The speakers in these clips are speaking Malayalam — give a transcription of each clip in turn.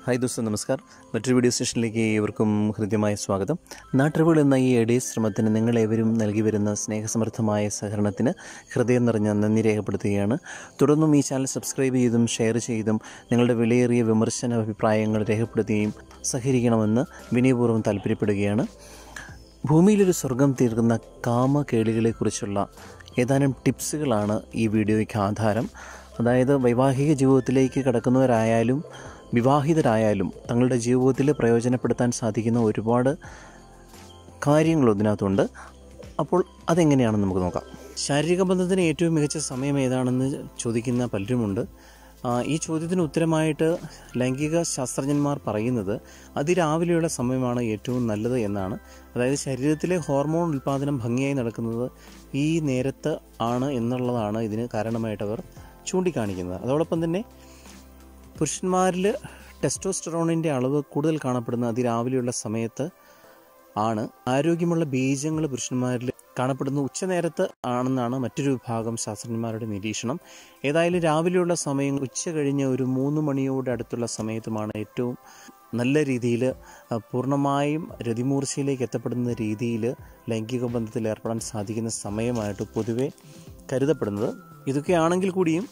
ഹായ് ദോസ്തം നമസ്കാർ മറ്റൊരു വീഡിയോ സെഷനിലേക്ക് ഏവർക്കും ഹൃദ്യമായ സ്വാഗതം നാട്ടറിവുകൾ എന്ന ഈ എഡേ ശ്രമത്തിന് നിങ്ങളേവരും നൽകി വരുന്ന സ്നേഹസമൃദ്ധമായ സഹകരണത്തിന് ഹൃദയം നിറഞ്ഞ നന്ദി രേഖപ്പെടുത്തുകയാണ് തുടർന്നും ഈ ചാനൽ സബ്സ്ക്രൈബ് ചെയ്തും ഷെയർ ചെയ്തും നിങ്ങളുടെ വിലയേറിയ വിമർശന അഭിപ്രായങ്ങൾ രേഖപ്പെടുത്തുകയും സഹകരിക്കണമെന്ന് വിനയപൂർവ്വം താല്പര്യപ്പെടുകയാണ് ഭൂമിയിലൊരു സ്വർഗം തീർക്കുന്ന കാമകേളികളെക്കുറിച്ചുള്ള ഏതാനും ടിപ്സുകളാണ് ഈ വീഡിയോയ്ക്ക് ആധാരം അതായത് വൈവാഹിക ജീവിതത്തിലേക്ക് കടക്കുന്നവരായാലും വിവാഹിതരായാലും തങ്ങളുടെ ജീവിതത്തിൽ പ്രയോജനപ്പെടുത്താൻ സാധിക്കുന്ന ഒരുപാട് കാര്യങ്ങൾ ഇതിനകത്തുണ്ട് അപ്പോൾ അതെങ്ങനെയാണെന്ന് നമുക്ക് നോക്കാം ശാരീരിക ബന്ധത്തിന് ഏറ്റവും മികച്ച സമയം ഏതാണെന്ന് ചോദിക്കുന്ന പലരുമുണ്ട് ആ, ഈ ചോദ്യത്തിന് ഉത്തരമായിട്ട് ലൈംഗിക ശാസ്ത്രജ്ഞന്മാർ പറയുന്നത് അതിരാവിലെയുള്ള സമയമാണ് ഏറ്റവും നല്ലത് എന്നാണ് അതായത് ശരീരത്തിലെ ഹോർമോൺ ഉൽപ്പാദനം ഭംഗിയായി നടക്കുന്നത് ഈ നേരത്ത് ആണ് എന്നുള്ളതാണ് ഇതിന് കാരണമായിട്ട് അവർ ചൂണ്ടിക്കാണിക്കുന്നത് അതോടൊപ്പം തന്നെ പുരുഷന്മാരിൽ ടെസ്റ്റോസ്റ്ററോണിൻ്റെ അളവ് കൂടുതൽ കാണപ്പെടുന്ന അതിരാവിലെയുള്ള സമയത്ത് ആണ് ആരോഗ്യമുള്ള ബീജങ്ങൾ പുരുഷന്മാരിൽ കാണപ്പെടുന്ന ഉച്ചനേരത്ത് ആണെന്നാണ് മറ്റൊരു വിഭാഗം ശാസ്ത്രജ്ഞന്മാരുടെ നിരീക്ഷണം ഏതായാലും രാവിലെയുള്ള സമയം ഉച്ച കഴിഞ്ഞ് ഒരു മൂന്ന് മണിയോട് അടുത്തുള്ള സമയത്തുമാണ് ഏറ്റവും നല്ല രീതിയിൽ പൂർണ്ണമായും രതിമൂർച്ചയിലേക്ക് എത്തപ്പെടുന്ന രീതിയിൽ ലൈംഗിക ബന്ധത്തിൽ ഏർപ്പെടാൻ സാധിക്കുന്ന സമയമായിട്ട് പൊതുവെ കരുതപ്പെടുന്നത് ഇതൊക്കെയാണെങ്കിൽ കൂടിയും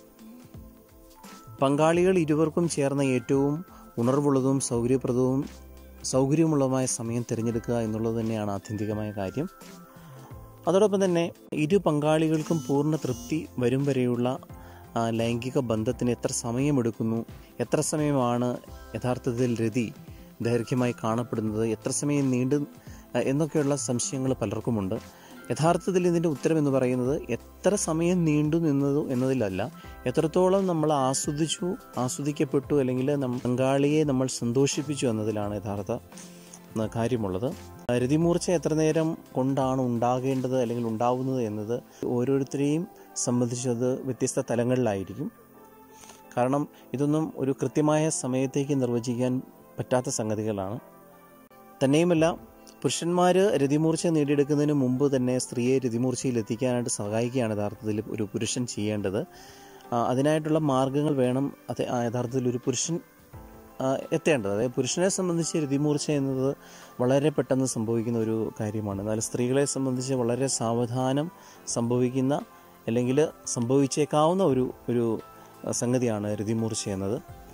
പങ്കാളികൾ ഇരുവർക്കും ചേർന്ന ഏറ്റവും ഉണർവുള്ളതും സൗകര്യപ്രദവും സൗകര്യമുള്ളതുമായ സമയം തിരഞ്ഞെടുക്കുക എന്നുള്ളത് തന്നെയാണ് ആത്യന്തികമായ കാര്യം അതോടൊപ്പം തന്നെ ഇരു പങ്കാളികൾക്കും പൂർണ്ണ തൃപ്തി വരും വരെയുള്ള ആ, ലൈംഗിക ബന്ധത്തിന് എത്ര സമയമെടുക്കുന്നു എത്ര സമയമാണ് യഥാർത്ഥത്തിൽ രതി ദൈർഘ്യമായി കാണപ്പെടുന്നത് എത്ര സമയം നീണ്ടു ആ, എന്നൊക്കെയുള്ള സംശയങ്ങൾ പലർക്കുമുണ്ട് യഥാർത്ഥത്തിൽ ഇതിൻ്റെ ഉത്തരം എന്ന് പറയുന്നത് എത്ര സമയം നീണ്ടു നിന്നതു എന്നതിലല്ല എത്രത്തോളം നമ്മൾ ആസ്വദിച്ചു ആസ്വദിക്കപ്പെട്ടു അല്ലെങ്കിൽ നം- പങ്കാളിയെ നമ്മൾ സന്തോഷിപ്പിച്ചു എന്നതിലാണ് യഥാർത്ഥ ന- കാര്യമുള്ളത് രതിമൂർച്ച എത്ര നേരം കൊണ്ടാണ് ഉണ്ടാകേണ്ടത് അല്ലെങ്കിൽ ഉണ്ടാവുന്നത് എന്നത് ഓരോരുത്തരെയും സംബന്ധിച്ചത് വ്യത്യസ്ത തലങ്ങളിലായിരിക്കും കാരണം ഇതൊന്നും ഒരു കൃത്യമായ സമയത്തേക്ക് നിർവചിക്കാൻ പറ്റാത്ത സംഗതികളാണ് തന്നെയുമല്ല പുരുഷന്മാർ രതിമൂർച്ച നേടിയെടുക്കുന്നതിന് മുമ്പ് തന്നെ സ്ത്രീയെ രതിമൂർച്ചയിൽ എത്തിക്കാനായിട്ട് സഹായിക്കുകയാണ് യഥാർത്ഥത്തിൽ ഒരു പുരുഷൻ ചെയ്യേണ്ടത് ആ, അതിനായിട്ടുള്ള മാർഗങ്ങൾ വേണം അത് ആ, യഥാർത്ഥത്തിൽ ഒരു പുരുഷൻ ആ, എത്തേണ്ടത് അതായത് പുരുഷനെ സംബന്ധിച്ച് രതിമൂർച്ച എന്നത് വളരെ പെട്ടെന്ന് സംഭവിക്കുന്ന ഒരു കാര്യമാണ് എന്നാൽ സ്ത്രീകളെ സംബന്ധിച്ച് വളരെ സാവധാനം സംഭവിക്കുന്ന അല്ലെങ്കിൽ സംഭവിച്ചേക്കാവുന്ന ഒരു ഒരു സംഗതിയാണ് രതിമൂർച്ച എന്നത്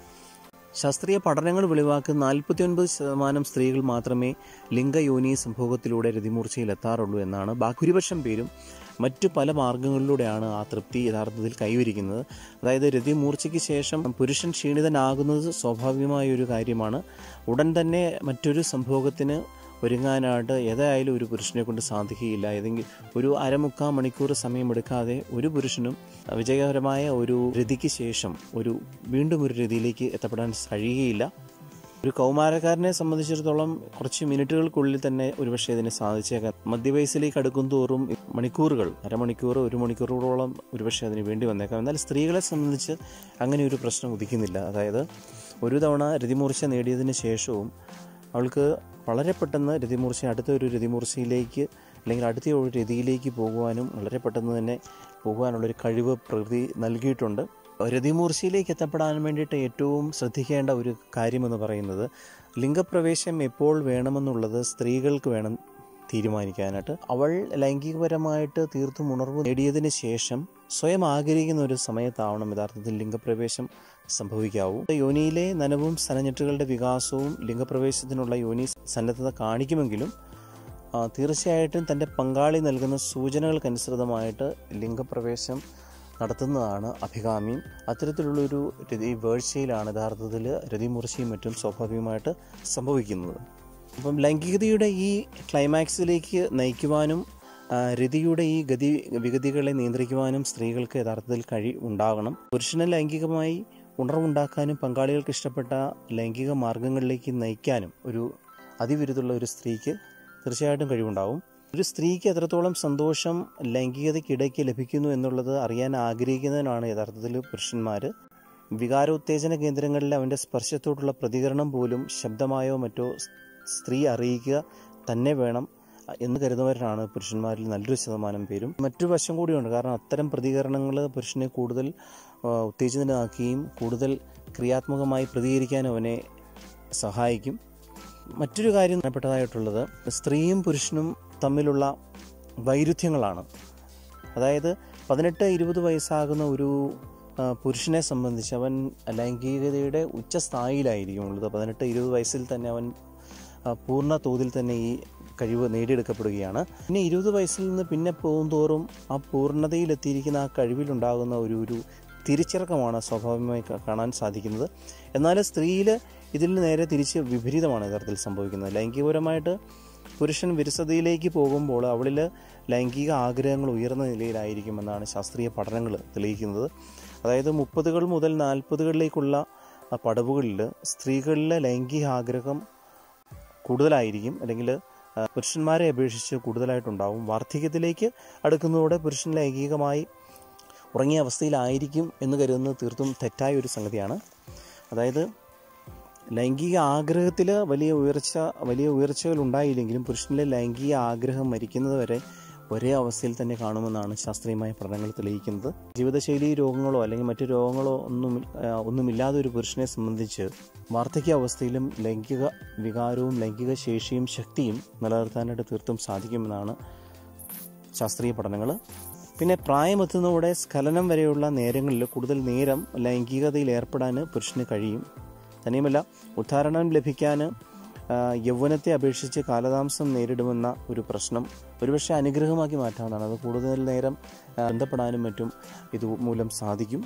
ശാസ്ത്രീയ പഠനങ്ങൾ വെളിവാക്കുന്ന നാൽപ്പത്തിയൊൻപത് ശതമാനം സ്ത്രീകൾ മാത്രമേ ലിംഗയോനി സംഭോഗത്തിലൂടെ രതിമൂർച്ചയിൽ എത്താറുള്ളൂ എന്നാണ് ഭൂരിപക്ഷം പേരും മറ്റു പല മാർഗങ്ങളിലൂടെയാണ് ആ തൃപ്തി യഥാർത്ഥത്തിൽ കൈവരിക്കുന്നത് അതായത് രതിമൂർച്ചയ്ക്ക് ശേഷം പുരുഷൻ ക്ഷീണിതനാകുന്നത് സ്വാഭാവികമായ ഒരു കാര്യമാണ് ഉടൻ തന്നെ മറ്റൊരു സംഭോഗത്തിന് ഒരുങ്ങാനായിട്ട് ഏതായാലും ഒരു പുരുഷനെ കൊണ്ട് സാധിക്കുകയില്ല ഏതെങ്കിലും ഒരു അരമുക്കാൽ മണിക്കൂർ സമയമെടുക്കാതെ ഒരു പുരുഷനും വിജയകരമായ ഒരു രതിക്ക് ശേഷം ഒരു വീണ്ടും ഒരു രതിയിലേക്ക് എത്തപ്പെടാൻ കഴിയുകയില്ല ഒരു കൗമാരക്കാരനെ സംബന്ധിച്ചിടത്തോളം കുറച്ച് മിനിറ്റുകൾക്കുള്ളിൽ തന്നെ ഒരുപക്ഷെ ഇതിനെ സാധിച്ചേക്കാം മധ്യവയസ്സിലേക്ക് അടുക്കും തോറും മണിക്കൂറുകൾ അരമണിക്കൂർ ഒരു മണിക്കൂറോളം ഒരുപക്ഷെ അതിന് വേണ്ടി വന്നേക്കാം എന്നാൽ സ്ത്രീകളെ സംബന്ധിച്ച് അങ്ങനെ ഒരു പ്രശ്നം ഉദിക്കുന്നില്ല അതായത് ഒരു തവണ രതിമൂർച്ച നേടിയതിന് ശേഷവും അവൾക്ക് വളരെ പെട്ടെന്ന് രതിമൂർച്ച അടുത്ത ഒരു രതിമൂർച്ചയിലേക്ക് അല്ലെങ്കിൽ അടുത്ത ഒരു രതിയിലേക്ക് പോകുവാനും വളരെ പെട്ടെന്ന് തന്നെ പോകുവാനുള്ളൊരു കഴിവ് പ്രകൃതി നൽകിയിട്ടുണ്ട് രതിമൂർച്ചയിലേക്ക് എത്തപ്പെടാൻ വേണ്ടിയിട്ട് ഏറ്റവും ശ്രദ്ധിക്കേണ്ട ഒരു കാര്യമെന്ന് പറയുന്നത് ലിംഗപ്രവേശം എപ്പോൾ വേണമെന്നുള്ളത് സ്ത്രീകൾക്ക് വേണം തീരുമാനിക്കാനായിട്ട് അവൾ ലൈംഗികപരമായിട്ട് തീർത്തും ഉണർവ് നേടിയതിന് ശേഷം സ്വയം ആഗ്രഹിക്കുന്ന ഒരു സമയത്താവണം യഥാർത്ഥത്തിൽ ലിംഗപ്രവേശം സംഭവിക്കാവൂ യോനിയിലെ നനവും സനഞ്ഞെട്ടുകളുടെ വികാസവും ലിംഗപ്രവേശത്തിനുള്ള യോനി സന്നദ്ധത കാണിക്കുമെങ്കിലും ആ, തീർച്ചയായിട്ടും തൻ്റെ പങ്കാളി നൽകുന്ന സൂചനകൾക്കനുസൃതമായിട്ട് ലിംഗപ്രവേശം നടത്തുന്നതാണ് അഭികാമ്യം അത്തരത്തിലുള്ളൊരു രതി വേഴ്ചയിലാണ് യഥാർത്ഥത്തിൽ രതിമൂർച്ചയും മറ്റും സ്വാഭാവികമായിട്ട് സംഭവിക്കുന്നത് അപ്പം ലൈംഗികതയുടെ ഈ ക്ലൈമാക്സിലേക്ക് നയിക്കുവാനും ആ, രതിയുടെ ഈ ഗതി വിഗതികളെ നിയന്ത്രിക്കുവാനും സ്ത്രീകൾക്ക് യഥാർത്ഥത്തിൽ കഴി ഉണ്ടാകണം പുരുഷന് ലൈംഗികമായി ഉണർവുണ്ടാക്കാനും പങ്കാളികൾക്ക് ഇഷ്ടപ്പെട്ട ലൈംഗിക മാർഗങ്ങളിലേക്ക് നയിക്കാനും ഒരു അതിവിരുദ്ധുള്ള ഒരു സ്ത്രീക്ക് തീർച്ചയായിട്ടും കഴിവുണ്ടാവും ഒരു സ്ത്രീക്ക് എത്രത്തോളം സന്തോഷം ലൈംഗികതയ്ക്കിടയ്ക്ക് ലഭിക്കുന്നു എന്നുള്ളത് അറിയാൻ ആഗ്രഹിക്കുന്നതിനാണ് യഥാർത്ഥത്തിൽ പുരുഷന്മാർ വികാരോത്തേജന കേന്ദ്രങ്ങളിൽ അവൻ്റെ സ്പർശത്തോടുള്ള പ്രതികരണം പോലും ശബ്ദമായോ മറ്റോ സ്ത്രീ അറിയിക്കുക തന്നെ വേണം എന്ന് കരുതുന്നവരാണ് പുരുഷന്മാരിൽ നല്ലൊരു ശതമാനം പേരും മറ്റൊരു വശം കൂടിയുണ്ട് കാരണം അത്തരം പ്രതികരണങ്ങൾ പുരുഷനെ കൂടുതൽ ആ, ഉത്തേജിതനാക്കുകയും കൂടുതൽ ക്രിയാത്മകമായി പ്രതികരിക്കാൻ അവനെ സഹായിക്കും മറ്റൊരു കാര്യം പ്രധാനപ്പെട്ടതായിട്ടുള്ളത് സ്ത്രീയും പുരുഷനും തമ്മിലുള്ള വൈരുദ്ധ്യങ്ങളാണ് അതായത് പതിനെട്ട് ഇരുപത് വയസ്സാകുന്ന ഒരു ആ, പുരുഷനെ സംബന്ധിച്ച് അവൻ ലൈംഗികതയുടെ ഉച്ചസ്ഥായിലായിരിക്കും ഉള്ളത് പതിനെട്ട് ഇരുപത് വയസ്സിൽ തന്നെ അവൻ ആ, പൂർണ്ണ തോതിൽ തന്നെ ഈ കഴിവ് നേടിയെടുക്കപ്പെടുകയാണ് പിന്നെ ഇരുപത് വയസ്സിൽ നിന്ന് പിന്നെ പോകുന്തോറും ആ പൂർണ്ണതയിലെത്തിയിരിക്കുന്ന ആ കഴിവിലുണ്ടാകുന്ന ഒരു ഒരു തിരിച്ചിറക്കമാണ് സ്വാഭാവികമായി ക- കാണാൻ സാധിക്കുന്നത് എന്നാൽ സ്ത്രീയിൽ ഇതിൽ നേരെ തിരിച്ച് വിപരീതമാണ് യഥാർത്ഥത്തിൽ സംഭവിക്കുന്നത് ലൈംഗികപരമായിട്ട് പുരുഷൻ വിരസതയിലേക്ക് പോകുമ്പോൾ അവളിൽ ലൈംഗിക ആഗ്രഹങ്ങൾ ഉയർന്ന നിലയിലായിരിക്കുമെന്നാണ് ശാസ്ത്രീയ പഠനങ്ങൾ തെളിയിക്കുന്നത് അതായത് മുപ്പതുകൾ മുതൽ നാൽപ്പതുകളിലേക്കുള്ള ആ പടവുകളിൽ സ്ത്രീകളിലെ ലൈംഗിക ആഗ്രഹം കൂടുതലായിരിക്കും അല്ലെങ്കിൽ ആ, പുരുഷന്മാരെ അപേക്ഷിച്ച് കൂടുതലായിട്ടുണ്ടാവും വാർദ്ധക്യത്തിലേക്ക് അടുക്കുന്നതോടെ പുരുഷൻ ലൈംഗികമായി ഉറങ്ങിയ അവസ്ഥയിലായിരിക്കും എന്ന് കരുതുന്നത് തീർത്തും തെറ്റായ ഒരു സംഗതിയാണ് അതായത് ലൈംഗിക ആഗ്രഹത്തിൽ വലിയ ഉയർച്ച വലിയ ഉയർച്ചകൾ ഉണ്ടായില്ലെങ്കിലും പുരുഷനിലെ ലൈംഗിക ആഗ്രഹം മരിക്കുന്നത് വരെ ഒരേ അവസ്ഥയിൽ തന്നെ കാണുമെന്നാണ് ശാസ്ത്രീയമായ പഠനങ്ങൾ തെളിയിക്കുന്നത് ജീവിതശൈലി രോഗങ്ങളോ അല്ലെങ്കിൽ മറ്റു രോഗങ്ങളോ ഒന്നും ആ, ഒന്നുമില്ലാതെ ഒരു പുരുഷനെ സംബന്ധിച്ച് വാർദ്ധക്യ അവസ്ഥയിലും ലൈംഗിക വികാരവും ലൈംഗിക ശേഷിയും ശക്തിയും നിലനിർത്താനായിട്ട് തീർത്തും സാധിക്കുമെന്നാണ് ശാസ്ത്രീയ പഠനങ്ങൾ പിന്നെ പ്രായമെത്തുന്നതോടെ സ്ഖലനം വരെയുള്ള നേരങ്ങളിൽ കൂടുതൽ നേരം ലൈംഗികതയിൽ ഏർപ്പെടാൻ പുരുഷന് കഴിയും തന്നെയുമല്ല ഉദ്ധാരണം ലഭിക്കാൻ ആ, യൗവനത്തെ അപേക്ഷിച്ച് കാലതാമസം നേരിടുമെന്ന ഒരു പ്രശ്നം ഒരുപക്ഷെ അനുഗ്രഹമാക്കി മാറ്റാവുന്നതാണ് അത് കൂടുതൽ നേരം ആ, ബന്ധപ്പെടാനും മറ്റും ഇതുമൂലം സാധിക്കും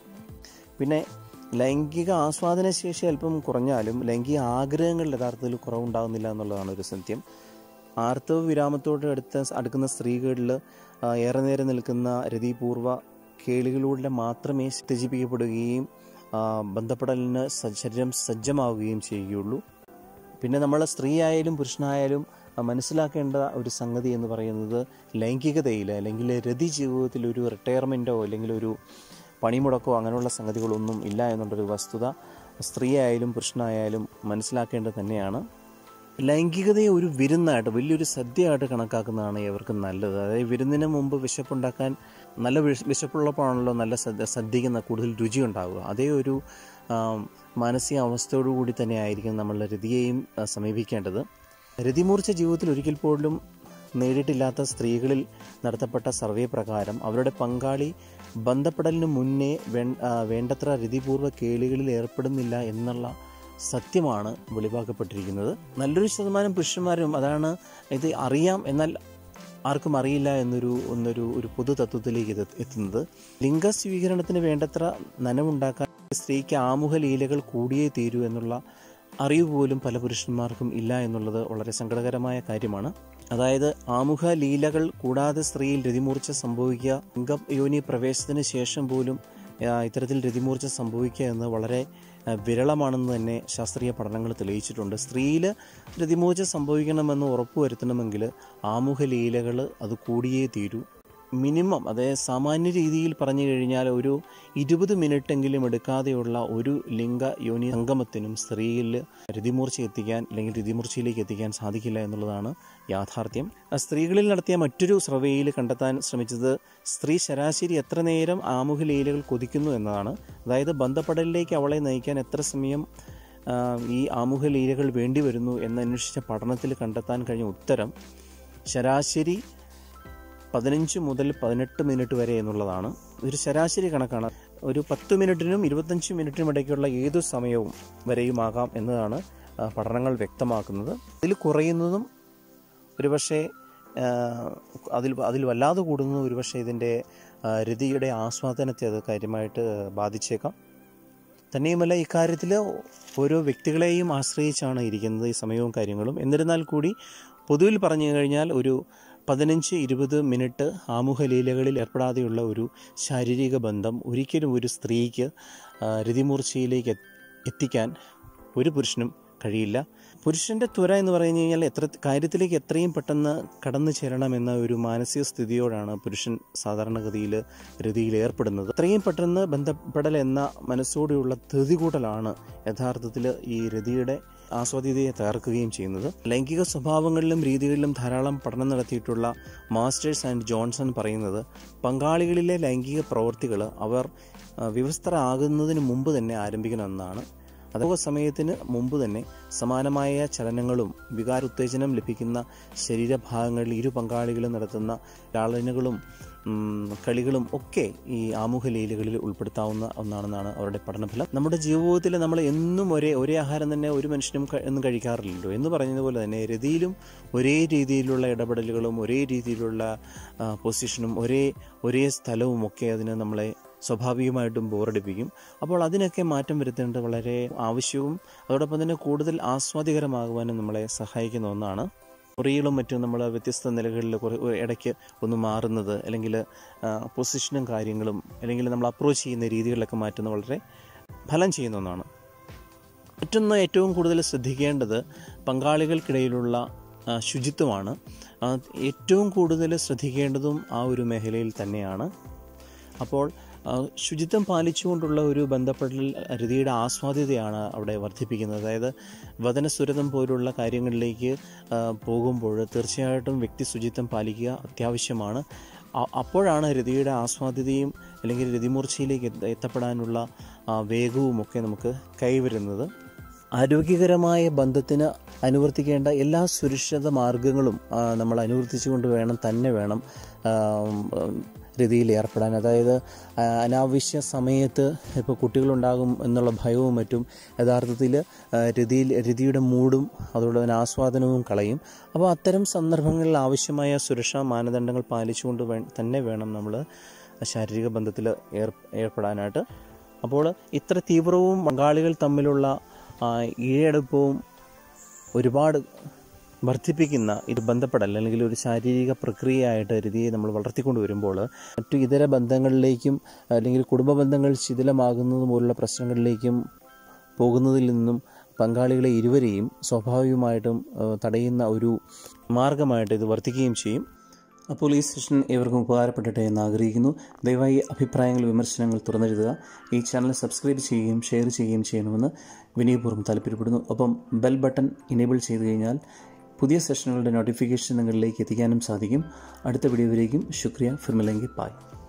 പിന്നെ ലൈംഗിക ആസ്വാദന ശേഷി അല്പം കുറഞ്ഞാലും ലൈംഗിക ആഗ്രഹങ്ങളിൽ യഥാർത്ഥത്തിൽ കുറവുണ്ടാകുന്നില്ല എന്നുള്ളതാണ് ഒരു സത്യം ആർത്തവ വിരാമത്തോട് അടുത്ത അടുക്കുന്ന സ്ത്രീകളിൽ ആ, ഏറെ നേരം നിൽക്കുന്ന രതിപൂർവ കേളികളിലൂടെ മാത്രമേ ഉത്തേജിപ്പിക്കപ്പെടുകയും ആ, ബന്ധപ്പെടലിന് സ- ശരീരം സജ്ജമാവുകയും ചെയ്യുകയുള്ളൂ പിന്നെ നമ്മൾ സ്ത്രീ ആയാലും പുരുഷനായാലും ആ, മനസ്സിലാക്കേണ്ട ഒരു സംഗതി എന്ന് പറയുന്നത് ലൈംഗികതയിൽ അല്ലെങ്കിൽ രതി ജീവിതത്തിൽ ഒരു റിട്ടയർമെൻറ്റോ അല്ലെങ്കിൽ ഒരു പണിമുടക്കോ അങ്ങനെയുള്ള സംഗതികളൊന്നും ഇല്ല എന്നുള്ളൊരു വസ്തുത സ്ത്രീ ആയാലും പുരുഷനായാലും മനസ്സിലാക്കേണ്ടത് തന്നെയാണ് ലൈംഗികതയെ ഒരു വിരുന്നായിട്ട് വലിയൊരു സദ്യയായിട്ട് കണക്കാക്കുന്നതാണ് ഇവർക്ക് നല്ലത് അതായത് വിരുന്നിന് മുമ്പ് വിശപ്പുണ്ടാക്കാൻ നല്ല വിശ- വിശപ്പുള്ളപ്പോഴാണല്ലോ നല്ല സദ്യ സദ്യക്ക് ന- കൂടുതൽ രുചി ഉണ്ടാവുക അതേ ഒരു ആം, മാനസിക അവസ്ഥയോടു കൂടി തന്നെ ആയിരിക്കും നമ്മൾ രതിയെയും ആ, സമീപിക്കേണ്ടത് രതിമൂർച്ച ജീവിതത്തിൽ ഒരിക്കൽ പോലും നേടിയിട്ടില്ലാത്ത സ്ത്രീകളിൽ നടത്തപ്പെട്ട സർവേ പ്രകാരം അവരുടെ പങ്കാളി ബന്ധപ്പെടലിന് മുന്നേ വേ- ആ, വേണ്ടത്ര രതിപൂർവ്വ കേളികളിൽ ഏർപ്പെടുന്നില്ല എന്നുള്ള സത്യമാണ് വെളിവാക്കപ്പെട്ടിരിക്കുന്നത് നല്ലൊരു ശതമാനം പുരുഷന്മാരും അതാണ് ഇത് അറിയാം എന്നാൽ ആർക്കും അറിയില്ല എന്നൊരു ഒന്നൊരു ഒരു പൊതു തത്വത്തിലേക്ക് ഇത് എത്തുന്നത് ലിംഗ സ്വീകരണത്തിന് വേണ്ടത്ര നനവുണ്ടാക്കാൻ സ്ത്രീക്ക് ആമുഖ ലീലകൾ കൂടിയേ തീരൂ എന്നുള്ള അറിവ് പോലും പല പുരുഷന്മാർക്കും ഇല്ല എന്നുള്ളത് വളരെ സങ്കടകരമായ കാര്യമാണ് അതായത് ആമുഖ ലീലകൾ കൂടാതെ സ്ത്രീയിൽ രതിമൂർച്ച സംഭവിക്കുക ലിംഗ യോനി പ്രവേശത്തിന് ശേഷം പോലും ആ, ഇത്തരത്തിൽ രതിമൂർച്ച സംഭവിക്കുക എന്ന് വളരെ ആ, വിരളമാണെന്ന് തന്നെ ശാസ്ത്രീയ പഠനങ്ങൾ തെളിയിച്ചിട്ടുണ്ട് സ്ത്രീയിൽ രതിമൂർച്ച സംഭവിക്കണമെന്ന് ഉറപ്പുവരുത്തണമെങ്കിൽ ആമുഖ ലീലകൾ അത് കൂടിയേ തീരൂ മിനിമം അതായത് സാമാന്യ രീതിയിൽ പറഞ്ഞു കഴിഞ്ഞാൽ ഒരു ഇരുപത് മിനിറ്റെങ്കിലും എടുക്കാതെയുള്ള ഒരു ലിംഗ യോനി സംഗമത്തിനും സ്ത്രീയിൽ രതിമൂർച്ച എത്തിക്കാൻ അല്ലെങ്കിൽ രതിമൂർച്ചയിലേക്ക് എത്തിക്കാൻ സാധിക്കില്ല എന്നുള്ളതാണ് യാഥാർത്ഥ്യം ആ സ്ത്രീകളിൽ നടത്തിയ മറ്റൊരു സർവേയിൽ കണ്ടെത്താൻ ശ്രമിച്ചത് സ്ത്രീ ശരാശരി എത്ര നേരം ആമുഖ ലീലകൾ കൊതിക്കുന്നു എന്നതാണ് അതായത് ബന്ധപ്പെടലിലേക്ക് അവളെ നയിക്കാൻ എത്ര സമയം ആ, ഈ ആമുഖ ലീലകൾ വേണ്ടി വരുന്നു എന്നന്വേഷിച്ച പഠനത്തിൽ കണ്ടെത്താൻ കഴിഞ്ഞ ഉത്തരം ശരാശരി പതിനഞ്ച് മുതൽ പതിനെട്ട് മിനിറ്റ് വരെ എന്നുള്ളതാണ് ഇതൊരു ശരാശരി കണക്കാണ് ഒരു പത്ത് മിനിറ്റിനും ഇരുപത്തഞ്ച് മിനിറ്റിനും ഇടയ്ക്കുള്ള ഏതു സമയവും വരെയുമാകാം എന്നതാണ് ആ, പഠനങ്ങൾ വ്യക്തമാക്കുന്നത് ഇതിൽ കുറയുന്നതും ഒരുപക്ഷെ ആ, അതിൽ അതിൽ വല്ലാതെ കൂടുന്നതും ഒരുപക്ഷെ ഇതിൻ്റെ ആ, രതിയുടെ ആസ്വാദനത്തെ അത് കാര്യമായിട്ട് ബാധിച്ചേക്കാം തന്നെയുമല്ല ഇക്കാര്യത്തിൽ ഓരോ വ്യക്തികളെയും ആശ്രയിച്ചാണ് ഇരിക്കുന്നത് ഈ സമയവും കാര്യങ്ങളും എന്നിരുന്നാൽ കൂടി പൊതുവിൽ പറഞ്ഞു കഴിഞ്ഞാൽ ഒരു പതിനഞ്ച് ഇരുപത് മിനിറ്റ് ആമുഖ ലീലകളിൽ ഏർപ്പെടാതെയുള്ള ഒരു ശാരീരിക ബന്ധം ഒരിക്കലും ഒരു സ്ത്രീക്ക് ആ, രതിമൂർച്ചയിലേക്ക് എത്ത് എത്തിക്കാൻ ഒരു പുരുഷനും കഴിയില്ല പുരുഷന്റെ ത്വര എന്ന് പറഞ്ഞു കഴിഞ്ഞാൽ എത്ര കാര്യത്തിലേക്ക് എത്രയും പെട്ടെന്ന് കടന്നു ചേരണമെന്ന ഒരു മാനസിക സ്ഥിതിയോടാണ് പുരുഷൻ സാധാരണഗതിയിൽ രതിയിൽ ഏർപ്പെടുന്നത് എത്രയും പെട്ടെന്ന് ബന്ധപ്പെടൽ എന്ന മനസ്സോടെയുള്ള ധൃതി കൂട്ടലാണ് യഥാർത്ഥത്തിൽ ഈ രതിയുടെ ആസ്വാദ്യതയെ തകർക്കുകയും ചെയ്യുന്നത് ലൈംഗിക സ്വഭാവങ്ങളിലും രീതികളിലും ധാരാളം പഠനം നടത്തിയിട്ടുള്ള മാസ്റ്റേഴ്സ് ആൻഡ് ജോൺസൺ പറയുന്നത് പങ്കാളികളിലെ ലൈംഗിക പ്രവൃത്തികൾ അവർ ആ, വിവസ്ത്രരാകുന്നതിന് മുമ്പ് തന്നെ ആരംഭിക്കണമെന്നാണ് അതോ സമയത്തിന് മുമ്പ് തന്നെ സമാനമായ ചലനങ്ങളും വികാരോത്തേജനം ലഭിക്കുന്ന ശരീരഭാഗങ്ങളിൽ ഇരു പങ്കാളികളും നടത്തുന്ന ലാളനകളും കളികളും ഒക്കെ ഈ ആമുഖ ലീലകളിൽ ഉൾപ്പെടുത്താവുന്ന ഒന്നാണെന്നാണ് അവരുടെ പഠനഫലം നമ്മുടെ ജീവിതത്തിൽ നമ്മൾ എന്നും ഒരേ ഒരേ ആഹാരം തന്നെ ഒരു മനുഷ്യനും ഒന്നും കഴിക്കാറില്ലല്ലോ എന്ന് പറഞ്ഞതുപോലെ തന്നെ രതിയിലും ഒരേ രീതിയിലുള്ള ഇടപെടലുകളും ഒരേ രീതിയിലുള്ള പൊസിഷനും ഒരേ ഒരേ സ്ഥലവും ഒക്കെ അതിന് നമ്മളെ സ്വാഭാവികമായിട്ടും ബോറടിപ്പിക്കും അപ്പോൾ അതിനൊക്കെ മാറ്റം വരുത്തേണ്ടത് വളരെ ആവശ്യവും അതോടൊപ്പം തന്നെ കൂടുതൽ ആസ്വാദികരമാകുവാനും നമ്മളെ സഹായിക്കുന്ന ഒന്നാണ് മുറികളും മറ്റും നമ്മൾ വ്യത്യസ്ത നിലകളിൽ കുറേ ഇടയ്ക്ക് ഒന്ന് മാറുന്നത് അല്ലെങ്കിൽ പൊസിഷനും കാര്യങ്ങളും അല്ലെങ്കിൽ നമ്മൾ അപ്രോച്ച് ചെയ്യുന്ന രീതികളിലൊക്കെ മാറ്റുന്നത് വളരെ ഫലം ചെയ്യുന്ന ഒന്നാണ് മറ്റൊന്ന് ഏറ്റവും കൂടുതൽ ശ്രദ്ധിക്കേണ്ടത് പങ്കാളികൾക്കിടയിലുള്ള ശുചിത്വമാണ് ഏറ്റവും കൂടുതൽ ശ്രദ്ധിക്കേണ്ടതും ആ ഒരു മേഖലയിൽ തന്നെയാണ് അപ്പോൾ ശുചിത്വം പാലിച്ചുകൊണ്ടുള്ള ഒരു ബന്ധപ്പെടൽ രതിയുടെ ആസ്വാദ്യതയാണ് അവിടെ വർദ്ധിപ്പിക്കുന്നത് അതായത് വതനസുരതം പോലുള്ള കാര്യങ്ങളിലേക്ക് പോകുമ്പോൾ തീർച്ചയായിട്ടും വ്യക്തി ശുചിത്വം പാലിക്കുക അത്യാവശ്യമാണ് അപ്പോഴാണ് രതിയുടെ ആസ്വാദ്യതയും അല്ലെങ്കിൽ രതിമൂർച്ചയിലേക്ക് എത്തപ്പെടാനുള്ള വേഗവും ഒക്കെ നമുക്ക് കൈവരുന്നത് ആരോഗ്യകരമായ ബന്ധത്തിന് അനുവർത്തിക്കേണ്ട എല്ലാ സുരക്ഷിത മാർഗങ്ങളും നമ്മൾ അനുവർത്തിച്ചുകൊണ്ട് വേണം തന്നെ വേണം രതിയിൽ ഏർപ്പെടാൻ അതായത് അനാവശ്യ സമയത്ത് ഇപ്പോൾ കുട്ടികളുണ്ടാകും എന്നുള്ള ഭയവും മറ്റും യഥാർത്ഥത്തിൽ രതിയിൽ രതിയുടെ മൂടും അതോടൊപ്പം തന്നെ ആസ്വാദനവും കളയും അപ്പോൾ അത്തരം സന്ദർഭങ്ങളിൽ ആവശ്യമായ സുരക്ഷാ മാനദണ്ഡങ്ങൾ പാലിച്ചുകൊണ്ട് വേ തന്നെ വേണം നമ്മൾ ശാരീരിക ബന്ധത്തിൽ ഏർ ഏർപ്പെടാനായിട്ട് അപ്പോൾ ഇത്ര തീവ്രവും പങ്കാളികൾ തമ്മിലുള്ള ഈഴെടുപ്പവും ഒരുപാട് വർദ്ധിപ്പിക്കുന്ന ഇത് ബന്ധപ്പെടൽ അല്ലെങ്കിൽ ഒരു ശാരീരിക പ്രക്രിയയായിട്ട് രതിയെ നമ്മൾ വളർത്തിക്കൊണ്ട് വരുമ്പോൾ മറ്റു ഇതര ബന്ധങ്ങളിലേക്കും അല്ലെങ്കിൽ കുടുംബ ബന്ധങ്ങൾ ശിഥിലമാകുന്നത് പോലുള്ള പ്രശ്നങ്ങളിലേക്കും പോകുന്നതിൽ നിന്നും പങ്കാളികളെ ഇരുവരെയും സ്വാഭാവികമായിട്ടും തടയുന്ന ഒരു മാർഗമായിട്ട് ഇത് വർത്തിക്കുകയും ചെയ്യും അപ്പോൾ ഈ സെഷൻ ഏവർക്കും ഉപകാരപ്പെടട്ടെ എന്ന് ആഗ്രഹിക്കുന്നു ദയവായി അഭിപ്രായങ്ങൾ വിമർശനങ്ങൾ തുറന്നെഴുതുക ഈ ചാനൽ സബ്സ്ക്രൈബ് ചെയ്യുകയും ഷെയർ ചെയ്യുകയും ചെയ്യണമെന്ന് വിനയപൂർവ്വം താല്പര്യപ്പെടുന്നു ഒപ്പം ബെൽ ബട്ടൺ ഇനേബിൾ ചെയ്തു കഴിഞ്ഞാൽ പുതിയ സെഷനുകളുടെ നോട്ടിഫിക്കേഷൻ നിങ്ങളിലേക്ക് എത്തിക്കാനും സാധിക്കും അടുത്ത വീഡിയോയിലേക്കും ശുക്രിയ ഫിർമിലെങ്കി പായ്